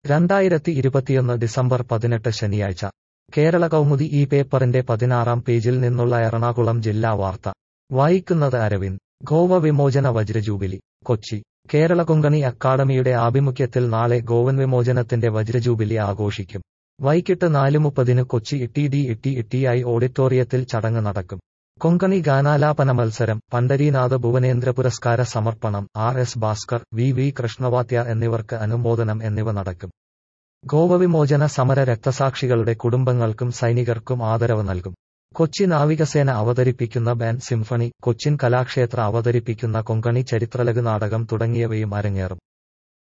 രണ്ടായിരത്തി ഇരുപത്തിയൊന്ന് ഡിസംബർ പതിനെട്ട് ശനിയാഴ്ച കേരള കൗമുദി ഈ പേപ്പറിന്റെ പതിനാറാം പേജിൽ നിന്നുള്ള എറണാകുളം ജില്ലാ വാർത്ത വായിക്കുന്നത് അരവിന്ദ് ഗോവ വിമോചന വജ്രജൂബിലി കൊച്ചി കേരള കൊങ്കണി അക്കാദമിയുടെ ആഭിമുഖ്യത്തിൽ നാളെ ഗോവൻ വിമോചനത്തിന്റെ വജ്രജൂബിലി ആഘോഷിക്കും വൈകിട്ട് നാല് മുപ്പതിന് കൊച്ചി ഇട്ടി ഡി ഇട്ടി ഇട്ടിഐ ഓഡിറ്റോറിയത്തിൽ ചടങ്ങ് നടക്കും കൊങ്കണി ഗാനാലാപന മത്സരം പണ്ഡരീനാഥ ഭുവനേന്ദ്ര പുരസ്കാര സമർപ്പണം R S Bhaskar V V Krishnavathya എന്നിവർക്ക് അനുമോദനം എന്നിവ നടക്കും ഗോവ വിമോചന സമര രക്തസാക്ഷികളുടെ കുടുംബങ്ങൾക്കും സൈനികർക്കും ആദരവ് നൽകും കൊച്ചി നാവികസേന അവതരിപ്പിക്കുന്ന ബാൻഡ് സിംഫണി കൊച്ചിൻ കലാക്ഷേത്ര അവതരിപ്പിക്കുന്ന കൊങ്കണി ചരിത്രലഘു നാടകം തുടങ്ങിയവയും അരങ്ങേറും